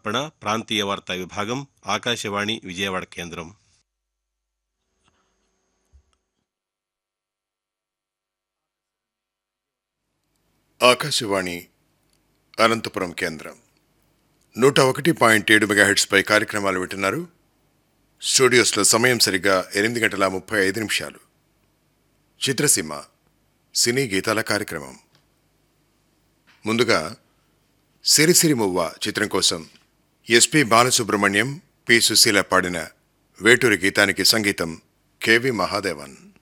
సమర్పణ ప్రాంతీయ వార్తా విభాగం ఆకాశవాణి విజయవాడ కేంద్రం ఆకాశవాణి అనంతపురం కేంద్రం నూట ఒకటి పాయింట్ ఏడు మెగాహెట్స్పై కార్యక్రమాలు వింటున్నారు స్టూడియోస్లో సమయం సరిగ్గా ఎనిమిది గంటల ముప్పై ఐదు నిమిషాలు చిత్రసీమ సినీ గీతాల కార్యక్రమం ముందుగా సిరిసిరి మువ్వ చిత్రం కోసం ఎస్పి బాలసుబ్రహ్మణ్యం పి సుశీల పాడిన వేటూరి గీతానికి సంగీతం కెవి మహాదేవన్